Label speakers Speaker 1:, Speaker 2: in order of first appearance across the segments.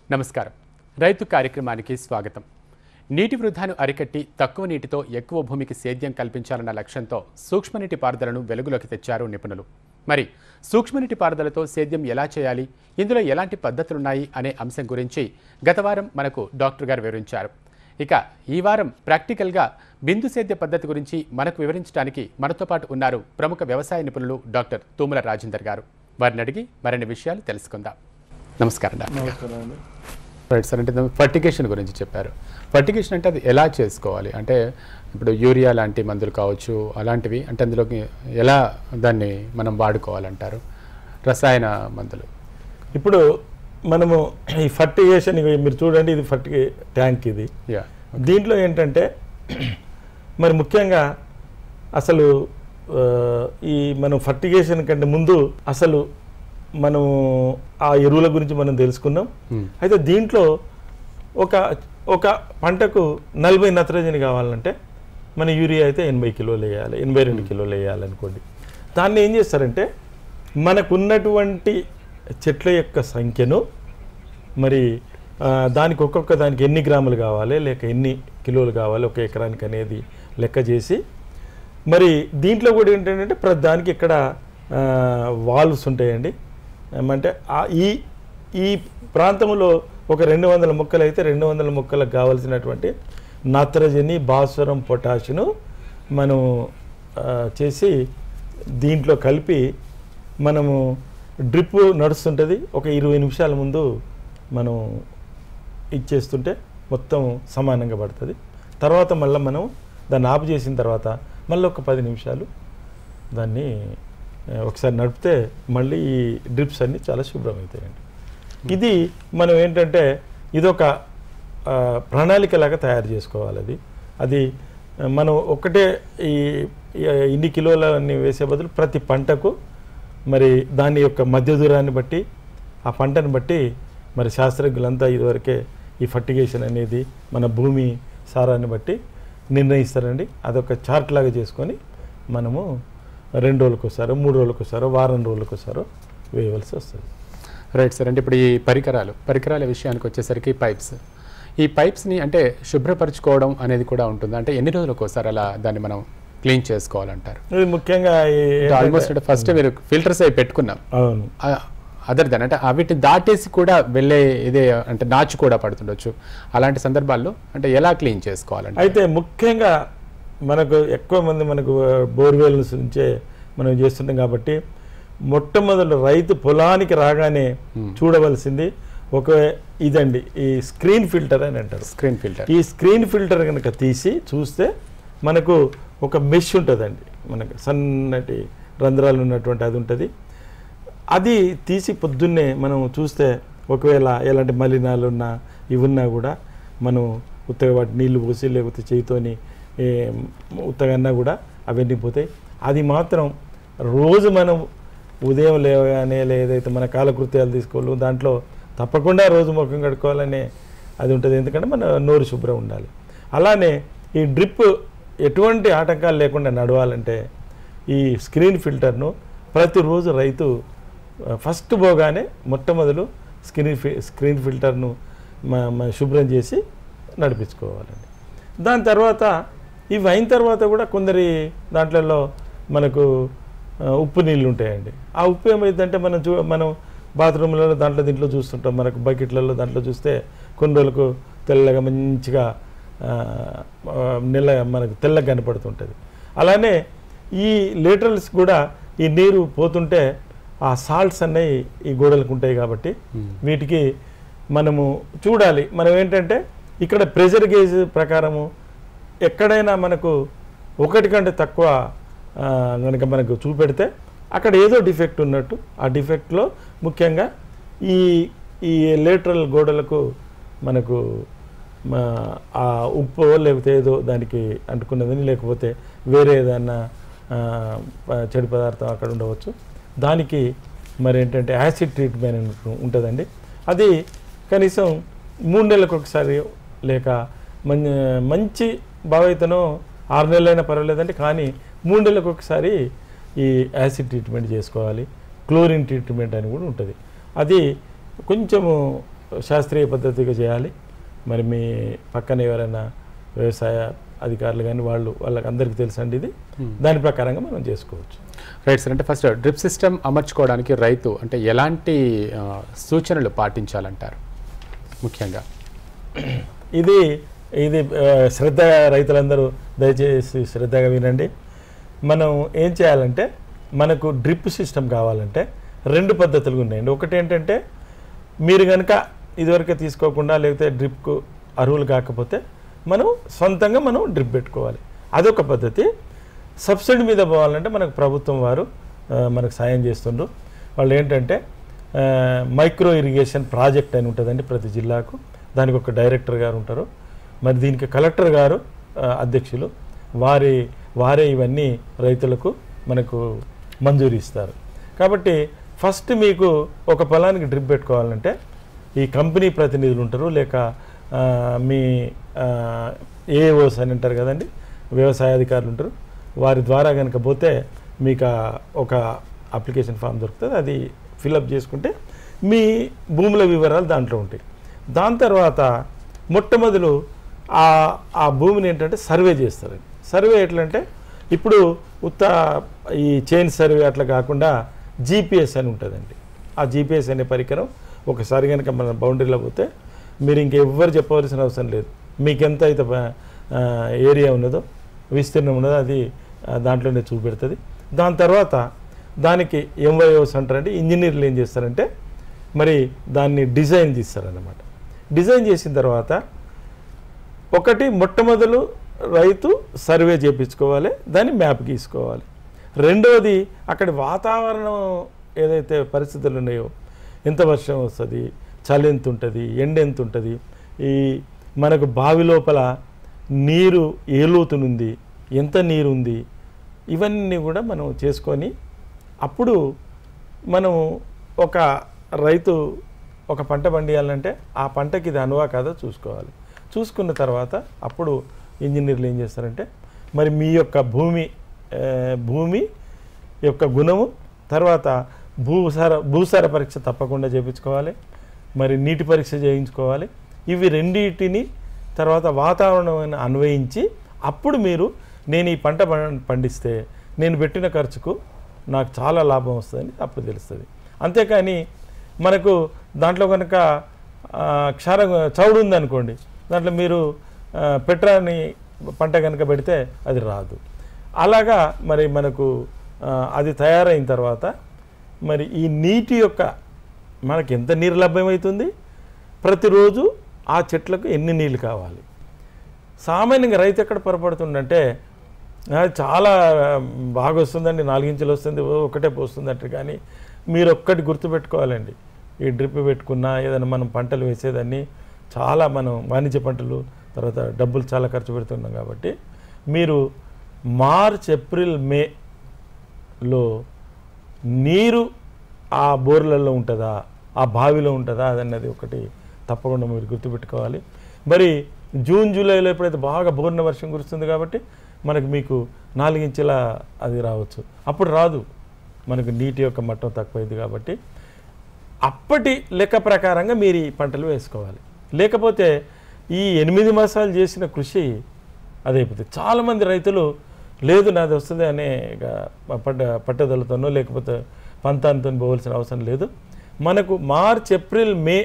Speaker 1: నమస్కారం రైతు కార్యక్రమానికి స్వాగతం నీటి వృధాను అరికట్టి తక్కువ నీటితో ఎక్కువ భూమికి సేద్యం కల్పించాలన్న లక్ష్యంతో సూక్ష్మనీటి పారుదలను వెలుగులోకి తెచ్చారు నిపుణులు మరి సూక్ష్మనీటి పారుదలతో సేద్యం ఎలా చేయాలి ఇందులో ఎలాంటి పద్ధతులున్నాయి అనే అంశం గురించి గత వారం మనకు డాక్టర్ గారు వివరించారు ఇక ఈ వారం ప్రాక్టికల్గా బిందు సేద్య పద్ధతి గురించి మనకు వివరించడానికి మనతో పాటు ఉన్నారు ప్రముఖ వ్యవసాయ నిపుణులు డాక్టర్ తూముల రాజేందర్ గారు వారిని అడిగి మరిన్ని విషయాలు తెలుసుకుందాం నమస్కారం డాక్టర్
Speaker 2: నమస్కారం అండి
Speaker 1: రైట్ సార్ అంటే ఫర్టిగేషన్ గురించి చెప్పారు ఫర్టిగేషన్ అంటే అది ఎలా చేసుకోవాలి అంటే ఇప్పుడు యూరియా లాంటి మందులు కావచ్చు అలాంటివి అంటే అందులోకి ఎలా దాన్ని మనం వాడుకోవాలంటారు రసాయన మందులు
Speaker 2: ఇప్పుడు మనము ఈ ఫర్టిగేషన్ ఇవి మీరు చూడండి ఇది ఫర్టిగే ట్యాంక్ ఇది
Speaker 1: యా
Speaker 2: దీంట్లో ఏంటంటే మరి ముఖ్యంగా అసలు ఆ, ఈ మనం ఫర్టిగేషన్ కంటే ముందు అసలు మనం ఆ ఎరువుల గురించి మనం తెలుసుకున్నాం అయితే దీంట్లో ఒక ఒక పంటకు నలభై నత్రజని కావాలంటే మన యూరియా అయితే ఎనభై కిలోలు వేయాలి ఎనభై రెండు కిలోలు వేయాలి అనుకోండి దాన్ని ఏం చేస్తారంటే మనకున్నటువంటి చెట్ల యొక్క సంఖ్యను మరి ఆ, దానికి ఒక్కొక్క దానికి ఎన్ని గ్రాములు కావాలి లేక ఎన్ని కిలోలు కావాలి ఒక ఎకరానికి అనేది లెక్క చేసి మరి దీంట్లో కూడా ఏంటంటే ప్రతి దానికి ఇక్కడ వాల్వ్స్ ఉంటాయండి ఏమంటే ఆ ఈ ఈ ప్రాంతంలో ఒక రెండు వందల మొక్కలు అయితే రెండు వందల మొక్కలకు కావలసినటువంటి నత్రజని భాస్వరం పొటాషియం మనం ఆ, చేసి దీంట్లో కలిపి మనము డ్రిప్ నడుస్తుంటుంది ఒక ఇరవై నిమిషాల ముందు మనం ఇచ్చేస్తుంటే మొత్తం సమానంగా పడుతుంది తర్వాత మళ్ళీ మనం దాన్ని ఆపు చేసిన తర్వాత మళ్ళీ ఒక పది నిమిషాలు దాన్ని ఆ, ఒకసారి నడిపితే మళ్ళీ ఈ డ్రిప్స్ అన్నీ చాలా శుభ్రం అవుతాయండి ఇది మనం ఏంటంటే ఇదొక ఆ, ప్రణాళికలాగా తయారు చేసుకోవాలి అది అది ఆ, మనం ఒకటే ఈ ఈ ఇన్ని కిలోలని వేసే బదులు ప్రతి పంటకు మరి దాని యొక్క మధ్య దూరాన్ని బట్టి ఆ పంటను బట్టి మరి శాస్త్రజ్ఞులంతా ఇదివరకే ఈ ఫర్టిగేషన్ అనేది మన భూమి సారాన్ని బట్టి నిర్ణయిస్తారండి అదొక చార్ట్ లాగా చేసుకొని మనము రెండు రోజులకు ఒకసారో మూడు రోజులకు ఒకసారో వారం రోజులకు ఒకసారో వేయవలసి వస్తుంది
Speaker 1: రైట్ సార్ అంటే ఇప్పుడు ఈ పరికరాలు పరికరాల విషయానికి వచ్చేసరికి పైప్స్ ఈ పైప్స్ని అంటే శుభ్రపరచుకోవడం అనేది కూడా ఉంటుంది అంటే ఎన్ని రోజులకు ఒకసారి అలా దాన్ని మనం క్లీన్ చేసుకోవాలంటారు
Speaker 2: ఇది ముఖ్యంగా ఈ ఏంటంటే-
Speaker 1: ఆల్మోస్ట్ అంటే ఫస్ట్ మీరు ఫిల్టర్స్ అవి పెట్టుకున్నాం
Speaker 2: అవును
Speaker 1: అదర్ దన్ అంటే వీటిని దాటేసి కూడా వెళ్ళే ఇదే అంటే నాచు కూడా పడుతుండొచ్చు అలాంటి సందర్భాల్లో అంటే ఎలా క్లీన్ చేసుకోవాలంటే
Speaker 2: అయితే ముఖ్యంగా మనకు ఎక్కువ మంది మనకు బోర్వెల్స్ నుంచే మనం చేస్తుంటాం కాబట్టి మొట్టమొదటి రైతు పొలానికి రాగానే చూడవలసింది ఒక ఇదండి ఈ స్క్రీన్ ఫిల్టర్ అని అంటారు
Speaker 1: స్క్రీన్ ఫిల్టర్
Speaker 2: ఈ స్క్రీన్ ఫిల్టర్ కనుక తీసి చూస్తే మనకు ఒక మెష్ ఉంటుందండి మనకు సన్నటి రంధ్రాలు ఉన్నటువంటి అది ఉంటుంది అది తీసి పొద్దున్నే మనం చూస్తే ఒకవేళ ఎలాంటి మలినాలు ఉన్నా ఇవి ఉన్నా కూడా మనం ఉత్తగా వాటి నీళ్లు పోసి లేకపోతే చేయితోని ఏ, ఉత్తగన్నా కూడా అవన్నీ పోతాయి అది మాత్రం రోజు మనం ఉదయం లేవగానే లేదైతే మన కాలకృత్యాలు తీసుకోవాలి దాంట్లో తప్పకుండా రోజు ముఖం కడుక్కోవాలనే అది ఉంటుంది ఎందుకంటే మన నోరు శుభ్రం ఉండాలి అలానే ఈ డ్రిప్ ఎటువంటి ఆటంకాలు లేకుండా నడవాలంటే ఈ స్క్రీన్ ఫిల్టర్ను ప్రతిరోజు రైతు ఆ, ఫస్ట్ పోగానే మొట్టమొదలు స్క్రీన్ ఫి స్క్రీన్ ఫిల్టర్ను మ- మ- శుభ్రం చేసి నడిపించుకోవాలండి దాని తర్వాత ఇవి అయిన తర్వాత కూడా కొందరి దాంట్లలో మనకు ఆ, ఉప్పు నీళ్ళు ఉంటాయండి ఆ ఉప్పు ఏమైందంటే మనం చూ మనం బాత్రూమ్లలో దాంట్లో దీంట్లో చూస్తుంటాం మనకు బకెట్లలో దాంట్లో చూస్తే కొన్ని రోజులకు తెల్లగా మంచిగా ఆ, ఆ, నెల మనకు తెల్లగా కనపడుతుంటుంది అలానే ఈ లేటరల్స్ కూడా ఈ నీరు పోతుంటే ఆ సాల్ట్స్ అన్నవి ఈ గోడలకు ఉంటాయి కాబట్టి వీటికి మనము చూడాలి మనం ఏంటంటే ఇక్కడ ప్రెషర్ గేజ్ ప్రకారము ఎక్కడైనా మనకు ఒకటి కంటే తక్కువ ఆ, కనుక మనకు చూపెడితే అక్కడ ఏదో డిఫెక్ట్ ఉన్నట్టు ఆ డిఫెక్ట్లో ముఖ్యంగా ఈ ఈ లేటరల్ గోడలకు మనకు మా ఆ ఉప్పు లేకపోతే ఏదో దానికి అంటుకున్నదని లేకపోతే వేరే ఏదన్నా ఆ, ప- చెడు పదార్థం అక్కడ ఉండవచ్చు దానికి మరి ఏంటంటే యాసిడ్ ట్రీట్మెంట్ అని ఉంటుందండి అది కనీసం మూడు నెలలకు ఒకసారి లేక మం మంచి బావైతనో ఆరు నెలలైనా పర్వాలేదండి కానీ మూడు నెలలకు ఒకసారి ఈ యాసిడ్ ట్రీట్మెంట్ చేసుకోవాలి క్లోరిన్ ట్రీట్మెంట్ అని కూడా ఉంటుంది అది కొంచెము శాస్త్రీయ పద్ధతిగా చేయాలి మరి మీ పక్కన ఎవరైనా వ్యవసాయ అధికారులు కానీ వాళ్ళు వాళ్ళకి అందరికీ తెలుసండి ఇది దాని ప్రకారంగా మనం చేసుకోవచ్చు
Speaker 1: రైట్ సార్ అంటే ఫస్ట్ డ్రిప్ సిస్టమ్ అమర్చుకోవడానికి రైతు అంటే ఎలాంటి ఆ, సూచనలు పాటించాలంటారు ముఖ్యంగా
Speaker 2: ఇది ఇది ఆ, శ్రద్ధ రైతులందరూ దయచేసి శ్రద్ధగా వినండి మనం ఏం చేయాలంటే మనకు డ్రిప్ సిస్టమ్ కావాలంటే రెండు పద్ధతులు ఉన్నాయండి ఒకటి ఏంటంటే మీరు కనుక ఇదివరకే తీసుకోకుండా లేకపోతే డ్రిప్కు అర్హులు కాకపోతే మనం సొంతంగా మనం డ్రిప్ పెట్టుకోవాలి అదొక పద్ధతి సబ్సిడీ మీద పోవాలంటే మనకు ప్రభుత్వం వారు ఆ, మనకు సాయం చేస్తుండ్రు వాళ్ళు ఏంటంటే ఆ, మైక్రో ఇరిగేషన్ ప్రాజెక్ట్ అని ఉంటుందండి ప్రతి జిల్లాకు దానికి ఒక డైరెక్టర్ గారు ఉంటారు మరి దీనికి కలెక్టర్ గారు ఆ, అధ్యక్షులు వారి వారే ఇవన్నీ రైతులకు మనకు మంజూరు ఇస్తారు కాబట్టి ఫస్ట్ మీకు ఒక పొలానికి డ్రిప్ పెట్టుకోవాలంటే ఈ కంపెనీ ప్రతినిధులు ఉంటారు లేక ఆ, మీ ఏఓస్ అని అంటారు కదండి వ్యవసాయ అధికారులు ఉంటారు వారి ద్వారా కనుక పోతే మీకు ఆ ఒక అప్లికేషన్ ఫామ్ దొరుకుతుంది అది ఫిలప్ చేసుకుంటే మీ భూముల వివరాలు దాంట్లో ఉంటాయి దాని తర్వాత మొట్టమొదలు ఆ ఆ భూమిని ఏంటంటే సర్వే చేస్తారండి సర్వే ఎట్లంటే ఇప్పుడు ఉత్త ఈ చైన్ సర్వే అట్లా కాకుండా జీపీఎస్ అని ఉంటుందండి ఆ జీపీఎస్ అనే పరికరం ఒకసారి కనుక మన బౌండరీలో పోతే మీరు ఇంకెవ్వరు చెప్పవలసిన అవసరం లేదు మీకు ఎంత అయితే ఆ, ఏరియా ఉన్నదో విస్తీర్ణం ఉన్నదో అది ఆ, దాంట్లోనే చూపెడుతుంది దాని తర్వాత దానికి ఎంవైఓస్ అంటారంటే ఇంజనీర్లు ఏం చేస్తారంటే మరి దాన్ని డిజైన్ తీస్తారన్నమాట డిజైన్ చేసిన తర్వాత ఒకటి మొట్టమొదలు రైతు సర్వే చేయించుకోవాలి దాన్ని మ్యాప్ గీసుకోవాలి రెండవది అక్కడి వాతావరణం ఏదైతే పరిస్థితులు ఉన్నాయో ఎంత వర్షం వస్తుంది చలి ఎంత ఉంటుంది ఎండ ఎంత ఉంటుంది ఈ మనకు బావి లోపల నీరు ఏ లోతునుంది ఎంత నీరు ఉంది ఇవన్నీ కూడా మనం చేసుకొని అప్పుడు మనం ఒక రైతు ఒక పంట పండియాలంటే ఆ పంటకి ఇది అనువా కాదో చూసుకోవాలి చూసుకున్న తర్వాత అప్పుడు ఇంజనీర్లు ఏం చేస్తారంటే మరి మీ యొక్క భూమి ఆ, భూమి యొక్క గుణము తర్వాత భూసార భూసార పరీక్ష తప్పకుండా చేయించుకోవాలి మరి నీటి పరీక్ష చేయించుకోవాలి ఇవి రెండింటిని తర్వాత వాతావరణం అన్వయించి అప్పుడు మీరు నేను ఈ పంట పం- పండిస్తే నేను పెట్టిన ఖర్చుకు నాకు చాలా లాభం వస్తుందని అప్పుడు తెలుస్తుంది అంతేకాని మనకు దాంట్లో కనుక ఆ, క్షార చౌడు ఉందనుకోండి దాంట్లో మీరు ఆ, పెట్టరాని పంట కనుక పెడితే అది రాదు అలాగా మరి మనకు ఆ, అది తయారైన తర్వాత మరి ఈ నీటి యొక్క మనకి ఎంత నీరు లభ్యమవుతుంది ప్రతిరోజు ఆ చెట్లకు ఎన్ని నీళ్ళు కావాలి సామాన్యంగా రైతు ఎక్కడ పొరపడుతుందంటే "ఆ, చాలా బాగా వస్తుందండి నాలుగించులు వస్తుంది ఓ, ఒకటే పోస్తుందంటే కానీ మీరు ఒక్కటి గుర్తుపెట్టుకోవాలండి ఈ డ్రిప్ పెట్టుకున్నా ఏదైనా మనం పంటలు వేసేదాన్ని చాలా మనం వాణిజ్య పంటలు తర్వాత డబ్బులు చాలా ఖర్చు పెడుతున్నాం కాబట్టి మీరు మార్చ్ ఏప్రిల్ మేలో నీరు ఆ బోర్లలో ఉంటుందా ఆ బావిలో ఉంటుందా అదన్నది ఒకటి తప్పకుండా మీరు గుర్తుపెట్టుకోవాలి మరి జూన్ జూలైలో ఎప్పుడైతే బాగా బోర్న వర్షం కురుస్తుంది కాబట్టి మనకు మీకు నాలుగించెల అది రావచ్చు అప్పుడు రాదు మనకు నీటి యొక్క మట్టం తక్కువైంది కాబట్టి అప్పటి లెక్క ప్రకారంగా మీరు ఈ పంటలు వేసుకోవాలి లేకపోతే ఈ ఎనిమిది మాసాలు చేసిన కృషి అదైపోతుంది చాలామంది రైతులు లేదు నాది వస్తుంది అనే ఇక పడ్డ పట్టుదలతోనో లేకపోతే పంతాంతో పోవాల్సిన అవసరం లేదు మనకు మార్చ్ ఏప్రిల్ మే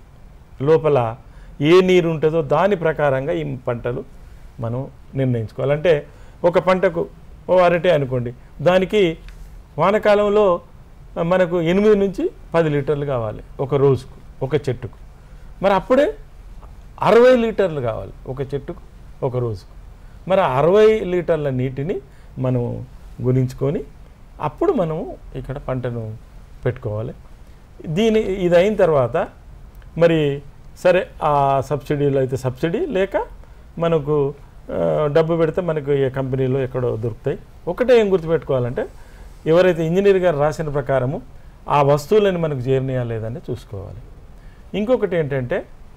Speaker 2: లోపల ఏ నీరు ఉంటుందో దాని ప్రకారంగా ఈ పంటలు మనం నిర్ణయించుకోవాలంటే ఒక పంటకు ఓ అరటి అనుకోండి దానికి వానకాలంలో మనకు ఎనిమిది నుంచి పది లీటర్లు కావాలి ఒక రోజుకు ఒక చెట్టుకు మరి అప్పుడే అరవై లీటర్లు కావాలి ఒక చెట్టుకు ఒక రోజుకు మరి ఆ అరవై లీటర్ల నీటిని మనం గుణించుకొని అప్పుడు మనము ఇక్కడ పంటను పెట్టుకోవాలి దీని ఇది అయిన తర్వాత మరి సరే ఆ సబ్సిడీలో అయితే సబ్సిడీ లేక మనకు ఆ, డబ్బు పెడితే మనకు ఏ కంపెనీలో ఎక్కడో దొరుకుతాయి ఒకటే ఏం గుర్తుపెట్టుకోవాలంటే ఎవరైతే ఇంజనీర్ గారు రాసిన ప్రకారము ఆ వస్తువులను మనకు చేరినాయా లేదని చూసుకోవాలి ఇంకొకటి ఏంటంటే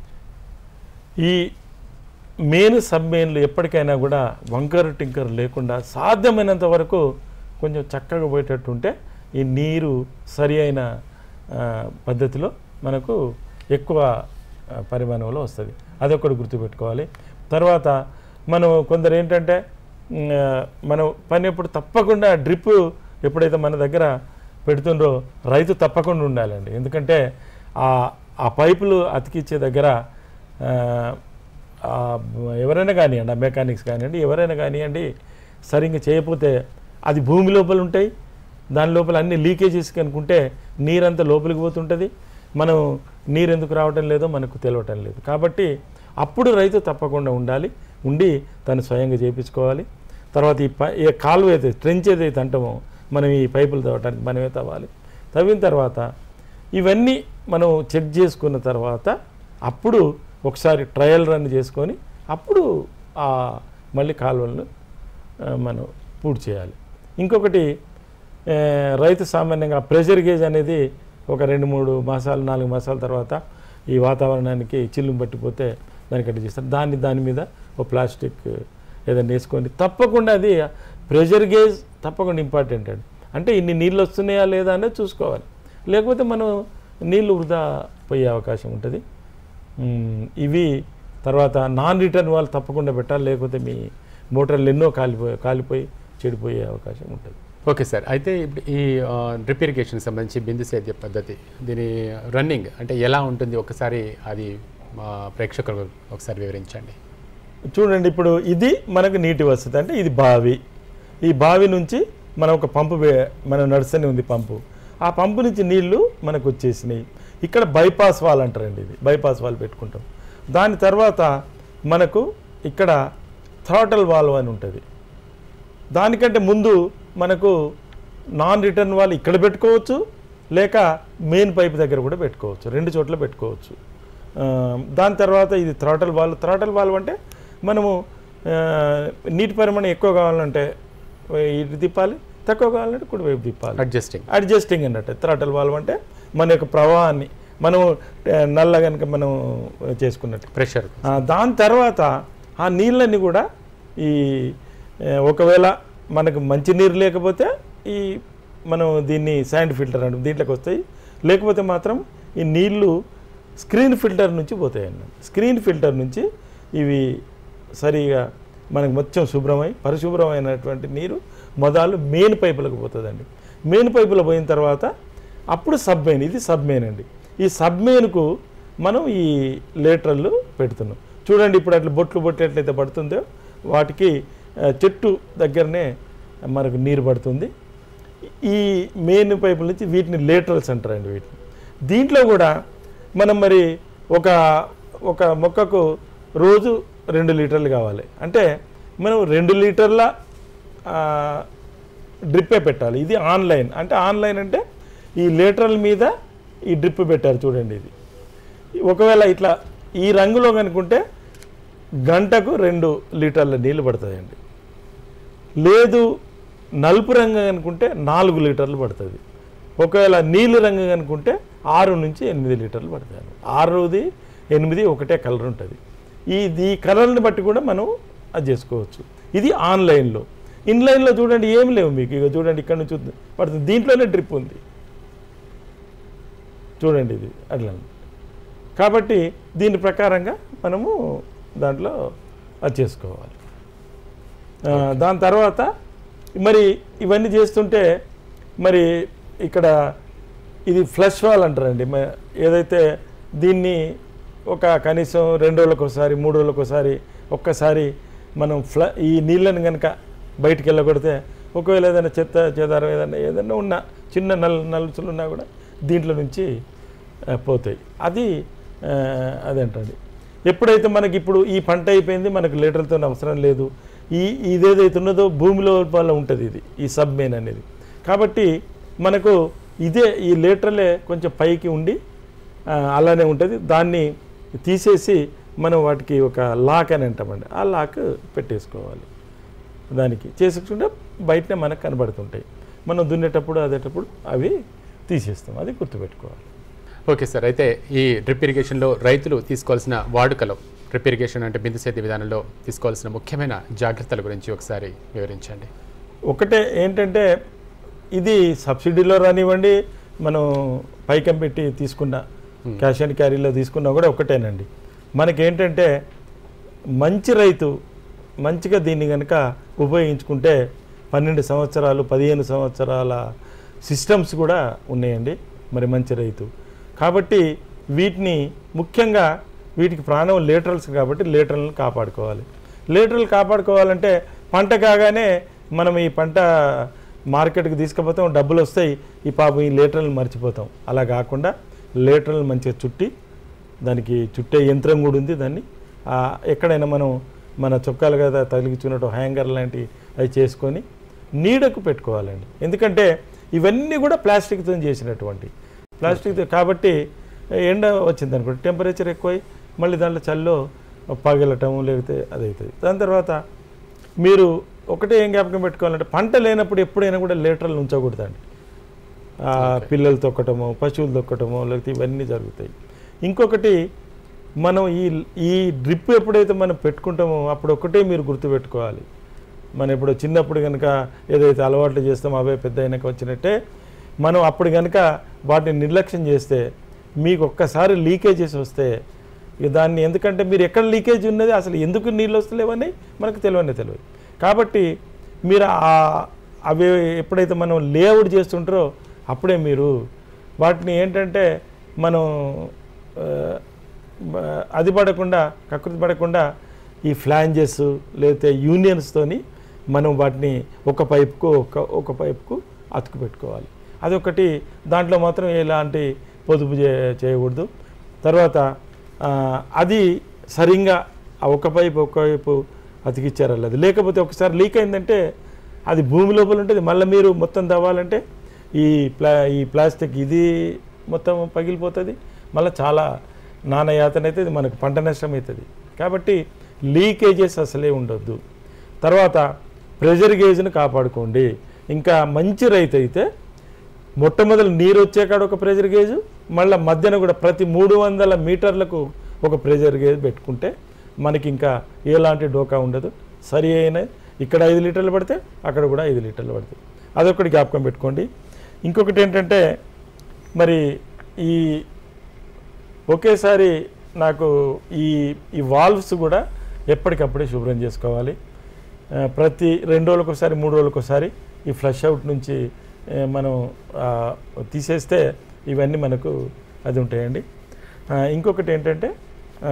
Speaker 2: ఈ మెయిన్ సబ్ మెయిన్లు ఎప్పటికైనా కూడా వంకర్ టింకర్ లేకుండా సాధ్యమైనంత వరకు కొంచెం చక్కగా పోయేటట్టు ఉంటే ఈ నీరు సరి అయిన ఆ, పద్ధతిలో మనకు ఎక్కువ ఆ, పరిమాణంలో వస్తుంది అదొకటి గుర్తుపెట్టుకోవాలి తర్వాత మనం కొందరు ఏంటంటే ఉమ్, ఆ, మనం పని ఎప్పుడు తప్పకుండా డ్రిప్ ఎప్పుడైతే మన దగ్గర పెడుతుండ్రో రైతు తప్పకుండా ఉండాలండి ఎందుకంటే ఆ ఆ పైపులు అతికిచ్చే దగ్గర ఆ, ఆ, ఎవరైనా కానివ్వండి ఆ మెకానిక్స్ కానివ్వండి ఎవరైనా కానివ్వండి సరిగ్గా చేయకపోతే అది భూమి లోపల ఉంటాయి దాని లోపల అన్ని లీకేజెస్ కనుకుంటే నీరంతా లోపలికి పోతుంటుంది మనం నీరు ఎందుకు రావటం లేదో మనకు తెలియటం లేదు కాబట్టి అప్పుడు రైతు తప్పకుండా ఉండాలి ఉండి తను స్వయంగా చేయించుకోవాలి తర్వాత ఈ పై ఏ కాలువ అయితే ట్రెంచ్ ఏదైతే అంటామో మనం ఈ పైపులు తవ్వటానికి మనమే తవ్వాలి తవ్విన తర్వాత ఇవన్నీ మనం చెక్ చేసుకున్న తర్వాత అప్పుడు ఒకసారి ట్రయల్ రన్ చేసుకొని అప్పుడు ఆ మళ్ళీ కాలువలను ఆ, మనం పూర్తి చేయాలి ఇంకొకటి ఆ, రైతు సామాన్యంగా ప్రెషర్ గేజ్ అనేది ఒక రెండు మూడు మాసాలు నాలుగు మాసాల తర్వాత ఈ వాతావరణానికి చిల్లు పట్టిపోతే దానికి అట్లా చేస్తారు దాన్ని దాని మీద ఒక ప్లాస్టిక్ ఏదైనా వేసుకొని తప్పకుండా అది ప్రెషర్ గేజ్ తప్పకుండా ఇంపార్టెంట్ అండి అంటే ఇన్ని నీళ్ళు వస్తున్నాయా లేదా అనేది చూసుకోవాలి లేకపోతే మనం నీళ్ళు వృధా పోయే అవకాశం ఉంటుంది మ్మ్, ఇవి తర్వాత నాన్ రిటర్న్ వాళ్ళు తప్పకుండా పెట్టాలి లేకపోతే మీ మోటార్లు ఎన్నో కాలిపోయి కాలిపోయి చెడిపోయే అవకాశం ఉంటుంది
Speaker 1: ఓకే సార్ అయితే ఇప్పుడు ఈ డ్రిప్ ఇరిగేషన్ సంబంధించి బిందు సేద్య పద్ధతి దీని రన్నింగ్ అంటే ఎలా ఉంటుంది ఒకసారి అది మా ప్రేక్షకులకు ఒకసారి వివరించండి
Speaker 2: చూడండి ఇప్పుడు ఇది మనకు నీటి వసతి అంటే ఇది బావి ఈ బావి నుంచి మనం ఒక పంపు వే- మనం నడుస్తూనే ఉంది పంపు ఆ పంపు నుంచి నీళ్లు మనకు వచ్చేసినాయి ఇక్కడ బైపాస్ వాల్ అంటారండి ఇది బైపాస్ వాల్ పెట్టుకుంటాం దాని తర్వాత మనకు ఇక్కడ థ్రాటల్ వాల్వ్ అని ఉంటుంది దానికంటే ముందు మనకు నాన్ రిటర్న్ వాల్ ఇక్కడ పెట్టుకోవచ్చు లేక మెయిన్ పైప్ దగ్గర కూడా పెట్టుకోవచ్చు రెండు చోట్ల పెట్టుకోవచ్చు ఆ, దాని తర్వాత ఇది థ్రాటల్ వాల్ థ్రాటల్ వాల్వ్ అంటే మనము ఆ, నీటి పరిమాణం ఎక్కువ కావాలంటే ఇటు తిప్పాలి తక్కువ కావాలంటే కుడివైపు తిప్పాలి
Speaker 1: అడ్జస్టింగ్
Speaker 2: అడ్జస్టింగ్ అన్నట్టు థ్రాటల్ వాల్వ్ అంటే మన యొక్క ప్రవాహాన్ని మనం ఆ, నల్ల కనుక మనం చేసుకున్నట్టు
Speaker 1: ప్రెషర్
Speaker 2: ఆ, దాని తర్వాత ఆ నీళ్ళని కూడా ఈ ఏ, ఒకవేళ మనకు మంచి నీరు లేకపోతే ఈ మనం దీన్ని శాండ్ ఫిల్టర్ అంటాం దీంట్లోకి వస్తాయి లేకపోతే మాత్రం ఈ నీళ్లు స్క్రీన్ ఫిల్టర్ నుంచి పోతాయి అన్నమాట స్క్రీన్ ఫిల్టర్ నుంచి ఇవి సరిగా మనకు మొత్తం శుభ్రమై పరిశుభ్రమైనటువంటి నీరు మొదలు మెయిన్ పైపులకు పోతుందండి మెయిన్ పైపులో పోయిన తర్వాత అప్పుడు సబ్ మెయిన్ ఇది సబ్ మెయిన్ అండి ఈ సబ్ మెయిన్కు మనం ఈ లేటరల్లు పెడుతున్నాం చూడండి ఇప్పుడు అట్లా బొట్లు బొట్లు ఎట్లయితే పడుతుందో వాటికి ఆ, చెట్టు దగ్గరనే మనకు నీరు పడుతుంది ఈ మెయిన్ పైపుల నుంచి వీటిని లేటరల్స్ అంటారండి వీటిని దీంట్లో కూడా మనం మరి ఒక ఒక మొక్కకు రోజు రెండు లీటర్లు కావాలి అంటే మనం రెండు లీటర్ల ఆ, డ్రిప్పే పెట్టాలి ఇది ఆన్లైన్ అంటే ఆన్లైన్ అంటే ఈ లేటరల్ మీద ఈ డ్రిప్ పెట్టారు చూడండి ఇది ఒకవేళ ఇట్లా ఈ రంగులో కనుకుంటే గంటకు రెండు లీటర్ల నీళ్లు పడుతుందండి లేదు నలుపు రంగు అనుకుంటే నాలుగు లీటర్లు పడుతుంది ఒకవేళ నీళ్ళు రంగు అనుకుంటే ఆరు నుంచి ఎనిమిది లీటర్లు పడుతుంది ఆరుది ఎనిమిది ఒకటే కలర్ ఉంటుంది ఈ ఈ కలర్ని బట్టి కూడా మనం అది చేసుకోవచ్చు ఇది ఆన్లైన్లో ఇన్లైన్లో చూడండి ఏం లేవు మీకు ఇక చూడండి ఇక్కడ నుంచి చూద్దాం. పడుతుంది దీంట్లోనే డ్రిప్ ఉంది చూడండి ఇది అట్లా కాబట్టి దీని ప్రకారంగా మనము దాంట్లో అది చేసుకోవాలి ఆ, దాని తర్వాత మరి ఇవన్నీ చేస్తుంటే మరి ఇక్కడ ఇది ఫ్లష్ వాల్ అంటారండి మ- ఏదైతే దీన్ని ఒక కనీసం రెండు రోజులకు ఒకసారి మూడు రోజులకు ఒకసారి ఒక్కసారి మనం ఫ్ల ఈ నీళ్ళని కనుక బయటికి వెళ్ళగొడితే ఒకవేళ ఏదైనా చెత్త చెదారం ఏదైనా ఏదైనా ఉన్నా చిన్న నల్ నలుసులు ఉన్నా కూడా దీంట్లో నుంచి ఆ, పోతాయి అది ఆ, అదేంటండి ఎప్పుడైతే మనకి ఇప్పుడు ఈ పంట అయిపోయింది మనకు లీటర్లతో అవసరం లేదు ఈ ఇదేదైతే ఉన్నదో భూమి లోపల ఉంటుంది ఇది ఈ సబ్ మెయిన్ అనేది కాబట్టి మనకు ఇదే ఈ లీటర్లే కొంచెం పైకి ఉండి ఆ, అలానే ఉంటుంది దాన్ని తీసేసి మనం వాటికి ఒక లాక్ అని అంటామండి ఆ లాక్ పెట్టేసుకోవాలి దానికి చేసుకుంటే బయటనే మనకు కనబడుతుంటాయి మనం దున్నేటప్పుడు అదేటప్పుడు అవి తీసేస్తాం అది గుర్తుపెట్టుకోవాలి
Speaker 1: ఓకే సార్ అయితే ఈ డ్రిప్ ఇరిగేషన్లో రైతులు తీసుకోవాల్సిన వాడుకలో డ్రిప్ ఇరిగేషన్ అంటే బిందు సేద్య విధానంలో తీసుకోవాల్సిన ముఖ్యమైన జాగ్రత్తల గురించి ఒకసారి వివరించండి
Speaker 2: ఒకటే ఏంటంటే ఇది సబ్సిడీలో రానివ్వండి మనం పైకం పెట్టి తీసుకున్న క్యాష్ అండ్ క్యారీలో తీసుకున్నా కూడా ఒకటేనండి మనకేంటంటే మంచి రైతు మంచిగా దీన్ని కనుక ఉపయోగించుకుంటే పన్నెండు సంవత్సరాలు పదిహేను సంవత్సరాల సిస్టమ్స్ కూడా ఉన్నాయండి మరి మంచి రైతు కాబట్టి వీటిని ముఖ్యంగా వీటికి ప్రాణం లేటరల్స్ కాబట్టి లేటరల్ని కాపాడుకోవాలి లేటరల్ కాపాడుకోవాలంటే పంట కాగానే మనం ఈ పంట మార్కెట్కి తీసుకుపోతాం డబ్బులు వస్తాయి ఈ పాపం ఈ లేటరల్ మర్చిపోతాం అలా కాకుండా లేటరల్ మంచిగా చుట్టి దానికి చుట్టే యంత్రం కూడా ఉంది దాన్ని ఆ, ఎక్కడైనా మనం మన చొక్కాలు కదా తగిలించుకున్నట్టు హ్యాంగర్ లాంటి అవి చేసుకొని నీడకు పెట్టుకోవాలండి ఎందుకంటే ఇవన్నీ కూడా ప్లాస్టిక్తో చేసినటువంటి ప్లాస్టిక్ కాబట్టి ఎండ వచ్చింది అనుకోండి టెంపరేచర్ ఎక్కువై మళ్ళీ దాంట్లో చల్లో పగలటం లేకపోతే అది అవుతుంది దాని తర్వాత మీరు ఒకటే ఏం జ్ఞాపకం పెట్టుకోవాలంటే పంట లేనప్పుడు ఎప్పుడైనా కూడా లేటరల్ ఉంచకూడదండి ఆ, పిల్లలు తొక్కటమో పశువులు తొక్కటమో లేకపోతే ఇవన్నీ జరుగుతాయి ఇంకొకటి మనం ఈ ఈ డ్రిప్ ఎప్పుడైతే మనం పెట్టుకుంటామో అప్పుడు ఒకటే మీరు గుర్తుపెట్టుకోవాలి మనం ఇప్పుడు చిన్నప్పుడు కనుక ఏదైతే అలవాట్లు చేస్తామో అవే పెద్ద అయినాక వచ్చినట్టే మనం అప్పుడు కనుక వాటిని నిర్లక్ష్యం చేస్తే మీకు ఒక్కసారి లీకేజెస్ వస్తే ఇక దాన్ని ఎందుకంటే మీరు ఎక్కడ లీకేజ్ ఉన్నది అసలు ఎందుకు నీళ్ళు వస్తలేవని మనకు తెలియనే తెలియదు కాబట్టి మీరు ఆ- అవి ఎప్పుడైతే మనం లేఅవుట్ చేస్తుంటారో అప్పుడే మీరు వాటిని ఏంటంటే మనం ఆ, బ- అది పడకుండా కకృతి పడకుండా ఈ ఫ్లాంజెస్ లేకపోతే యూనియన్స్తోని మనం వాటిని ఒక పైపుకు ఒక ఒక పైపుకు అతుకు పెట్టుకోవాలి అదొకటి దాంట్లో మాత్రం ఎలాంటి పొదుపు చే చేయకూడదు తర్వాత ఆ, అది సరిగ్గా ఆ ఒక పైపు ఒక పైపు అతికిచ్చారు అది లేకపోతే ఒకసారి లీక్ అయిందంటే అది భూమి లోపల ఉంటుంది మళ్ళీ మీరు మొత్తం తవ్వాలంటే ఈ ప్లా ఈ ప్లాస్టిక్ ఇది మొత్తం పగిలిపోతుంది మళ్ళీ చాలా నాణయాతన అవుతుంది మనకు పంట నష్టం అవుతుంది కాబట్టి లీకేజెస్ అసలే ఉండొద్దు తర్వాత ప్రెషర్ గేజ్ను కాపాడుకోండి ఇంకా మంచి రైతు అయితే మొట్టమొదటి నీరు వచ్చే కాడ ఒక ప్రెషర్ గేజ్ మళ్ళీ మధ్యన కూడా ప్రతి మూడు వందల మీటర్లకు ఒక ప్రెషర్ గేజ్ పెట్టుకుంటే మనకి ఇంకా ఎలాంటి డోకా ఉండదు సరి అయిన ఇక్కడ ఐదు లీటర్లు పడితే అక్కడ కూడా ఐదు లీటర్లు పడుతుంది అదొకటి జ్ఞాపకం పెట్టుకోండి ఇంకొకటి ఏంటంటే మరి ఈ ఒకేసారి నాకు ఈ ఈ వాల్వ్స్ కూడా ఎప్పటికప్పుడే శుభ్రం చేసుకోవాలి ఆ, ప్రతి రెండు రోజులకు ఒకసారి మూడు రోజులకు ఒకసారి ఈ ఫ్లష్ అవుట్ నుంచి ఆ, మనం ఆ, తీసేస్తే ఇవన్నీ మనకు అది ఉంటాయండి ఆ, ఇంకొకటి ఏంటంటే ఆ,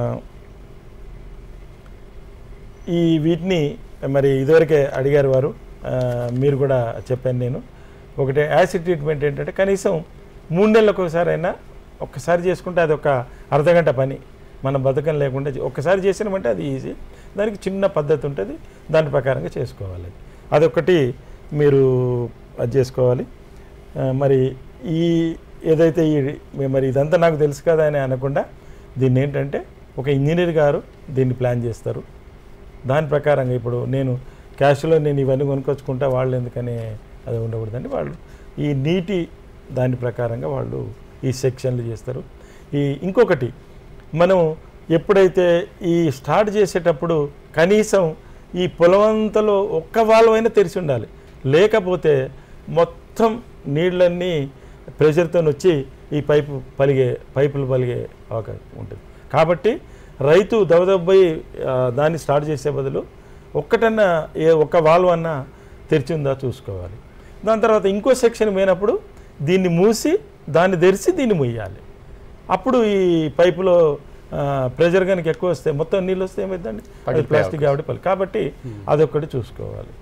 Speaker 2: ఈ వీటిని మరి ఇదివరకే అడిగారు వారు ఆ, మీరు కూడా చెప్పాను నేను ఒకటి యాసిడ్ ట్రీట్మెంట్ ఏంటంటే కనీసం మూడు నెలలకు ఒకసారి అయినా ఒక్కసారి చేసుకుంటే అది ఒక అర్ధగంట పని మన బతకం లేకుండా చే- ఒక్కసారి చేసినామంటే అది ఈజీ దానికి చిన్న పద్ధతి ఉంటుంది దాని ప్రకారంగా చేసుకోవాలి అదొకటి మీరు అది చేసుకోవాలి ఆ, మరి ఈ ఏదైతే ఈ మరి ఇదంతా నాకు తెలుసు కదా అని అనకుండా దీన్ని ఏంటంటే ఒక ఇంజనీర్ గారు దీన్ని ప్లాన్ చేస్తారు దాని ప్రకారంగా ఇప్పుడు నేను క్యాష్లో నేను ఇవన్నీ కొనుక్కొచ్చుకుంటా వాళ్ళు ఎందుకని అది ఉండకూడదండి వాళ్ళు ఈ నీటి దాని ప్రకారంగా వాళ్ళు ఈ సెక్షన్లు చేస్తారు ఈ ఇంకొకటి మనం ఎప్పుడైతే ఈ స్టార్ట్ చేసేటప్పుడు కనీసం ఈ పొలమంతలో ఒక్క వాల్వ్ అయినా తెరిచి ఉండాలి లేకపోతే మొత్తం నీళ్ళన్నీ ప్రెషర్తో వచ్చి ఈ పైపు పలిగే పైపులు పలిగే అవకాశం ఉంటుంది కాబట్టి రైతు దవదబ్బయి ఆ, దాన్ని స్టార్ట్ చేసే బదులు ఒక్కటన్నా ఏ ఒక్క వాల్వ్ అన్నా తెరిచి ఉందా చూసుకోవాలి దాని తర్వాత ఇంకో సెక్షన్ పోయినప్పుడు దీన్ని మూసి దాన్ని తెరిచి దీన్ని ముయ్యాలి అప్పుడు ఈ పైపులో ప్రెషర్ కనుక ఎక్కువ వస్తే మొత్తం నీళ్ళు వస్తే ఏమైందండి అది
Speaker 1: పగిలిపోయే
Speaker 2: ప్లాస్టిక్ కాబట్టి పలి కాబట్టి అదొక్కటి చూసుకోవాలి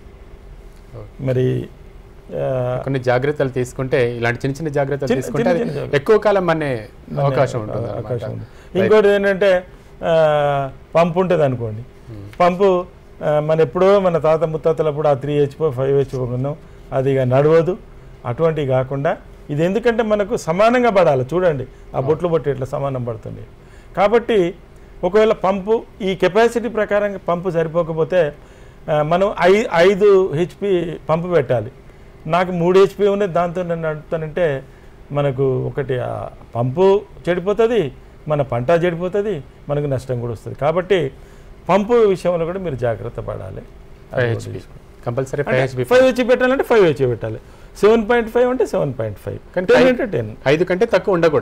Speaker 2: మరి ఆ,
Speaker 1: కొన్ని జాగ్రత్తలు తీసుకుంటే ఇలాంటి చిన్న చిన్న జాగ్రత్తలు
Speaker 2: చిన్న-
Speaker 1: తీసుకుంటే
Speaker 2: చిన్న
Speaker 1: అది
Speaker 2: చిన్న జాగ్రత్తలు.
Speaker 1: ఎక్కువ కాలం మనే అవకాశం ఉంటుంది
Speaker 2: అవకాశం
Speaker 1: అన్నమాట.
Speaker 2: ఉంది ఇంకోటి ఏంటంటే ఆ, పంపు ఉంటుంది అనుకోండి పంపు ఆ, మన ఎప్పుడో మన తాత ముత్తాతలప్పుడు ఆ త్రీ హెచ్పో ఫైవ్ హెచ్పో ఉన్నాం అది ఇక నడవదు అటువంటివి కాకుండా ఇది ఎందుకంటే మనకు సమానంగా పడాలి చూడండి ఆ బొట్లు బొట్టి ఇట్లా సమానం పడుతుంది కాబట్టి ఒకవేళ పంపు ఈ కెపాసిటీ ప్రకారంగా పంపు సరిపోకపోతే ఆ, మనం ఐ ఐదు హెచ్పి పంపు పెట్టాలి నాకు మూడు హెచ్పి ఉన్నది దాంతో నేను నడుపుతానంటే మనకు ఒకటి ఆ పంపు చెడిపోతుంది మన పంట చెడిపోతుంది మనకు నష్టం కూడా వస్తుంది కాబట్టి పంపు విషయంలో కూడా మీరు జాగ్రత్త పడాలి
Speaker 1: five HP compulsory five HP
Speaker 2: five HP పెట్టాలంటే ఫైవ్ హెచ్పి పెట్టాలి సెవెన్ పాయింట్ ఫైవ్ అంటే సెవెన్ పాయింట్ ఫైవ్
Speaker 1: కానీ
Speaker 2: టెన్
Speaker 1: five-
Speaker 2: అంటే టెన్
Speaker 1: ఐదు కంటే తక్కువ ఉండకూడదు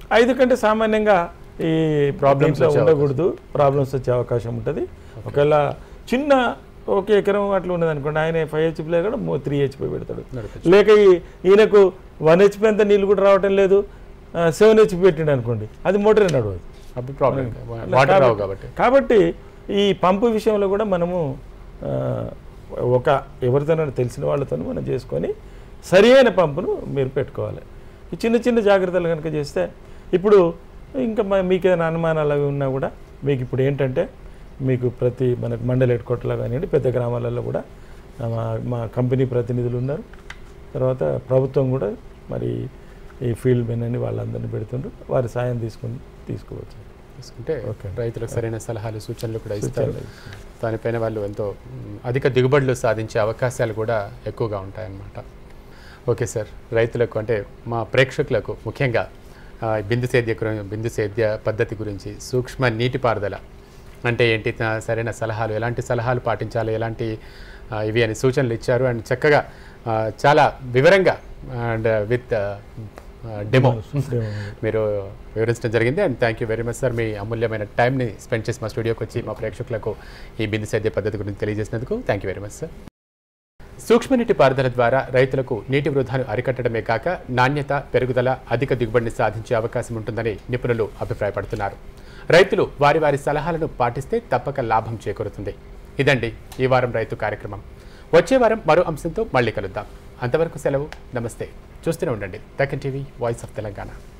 Speaker 2: ఐదు కంటే సామాన్యంగా ఈ
Speaker 1: Problems
Speaker 2: ప్రాబ్లమ్స్
Speaker 1: వచ్చే
Speaker 2: ఉండకూడదు ప్రాబ్లమ్స్ వచ్చే అవకాశం ఉంటుంది ఒకవేళ చిన్న ఒక ఎకరం అట్లా ఉన్నది అనుకోండి ఆయన ఫైవ్ హెచ్పి లేదు కూడా త్రీ హెచ్పి పెడతాడు
Speaker 1: నడపచ్చు.
Speaker 2: లేక ఈ- ఈయనకు వన్ హెచ్పి అంత నీళ్ళు కూడా రావటం లేదు సెవెన్ హెచ్పి పెట్టిండు అనుకోండి అది మోటరే నడవదు
Speaker 1: అప్పుడు ప్రాబ్లం వాటర్ రావు కాబట్టి
Speaker 2: కాబట్టి ఈ పంపు విషయంలో కూడా మనము ఆ, ఒక ఎవరితోనైనా తెలిసిన వాళ్ళతో మనం చేసుకొని సరి అయిన పంపును మీరు పెట్టుకోవాలి ఈ చిన్న చిన్న జాగ్రత్తలు కనుక చేస్తే ఇప్పుడు ఇంకా మ- మీకు ఏదైనా అనుమానాలు అవి ఉన్నా కూడా మీకు ఇప్పుడు ఏంటంటే మీకు ప్రతి మనకు మండల హెడ్ క్వార్టర్లో కానివ్వండి పెద్ద గ్రామాలలో కూడా మా మా కంపెనీ ప్రతినిధులు ఉన్నారు తర్వాత ప్రభుత్వం కూడా మరి ఈ ఫీల్డ్ మెన్ అని వాళ్ళందరినీ పెడుతుండ్రు వారి సాయం తీసుకుని తీసుకోవచ్చు
Speaker 1: తీసుకుంటే
Speaker 2: ఓకే.
Speaker 1: రైతులకు సరైన సలహాలు సూచనలు కూడా ఇస్తారు
Speaker 2: సూచనలు
Speaker 1: దానిపైన వాళ్ళు ఎంతో మ్, అధిక దిగుబడులు సాధించే అవకాశాలు కూడా ఎక్కువగా ఉంటాయన్నమాట ఓకే సార్ రైతులకు అంటే మా ప్రేక్షకులకు ముఖ్యంగా ఆ, బిందు సేద్య గురి- బిందు సేద్య పద్ధతి గురించి సూక్ష్మ నీటిపారుదల అంటే ఏంటి త- సరైన సలహాలు ఎలాంటి సలహాలు పాటించాలి ఎలాంటి ఆ, ఇవి అని సూచనలు ఇచ్చారు అండ్ చక్కగా ఆ, చాలా వివరంగా అండ్ విత్ డెమో
Speaker 2: Demo.
Speaker 1: మీరు వివరించడం జరిగింది and thank you very much sir మీ అమూల్యమైన టైంని స్పెండ్ చేసి మా స్టూడియోకి వచ్చి మా ప్రేక్షకులకు ఈ బిందు సేద్య పద్ధతి గురించి తెలియజేసినందుకు thank you very much sir సూక్ష్మనీటి పారుదల ద్వారా రైతులకు నీటి వృధాను అరికట్టడమే కాక నాణ్యత పెరుగుదల అధిక దిగుబడిని సాధించే అవకాశం ఉంటుందని నిపుణులు అభిప్రాయపడుతున్నారు రైతులు వారి వారి సలహాలను పాటిస్తే తప్పక లాభం చేకూరుతుంది ఇదండి ఈ వారం రైతు కార్యక్రమం వచ్చే వారం మరో అంశంతో మళ్ళీ కలుద్దాం అంతవరకు సెలవు నమస్తే చూస్తూనే ఉండండి Deccan TV voice of Telangana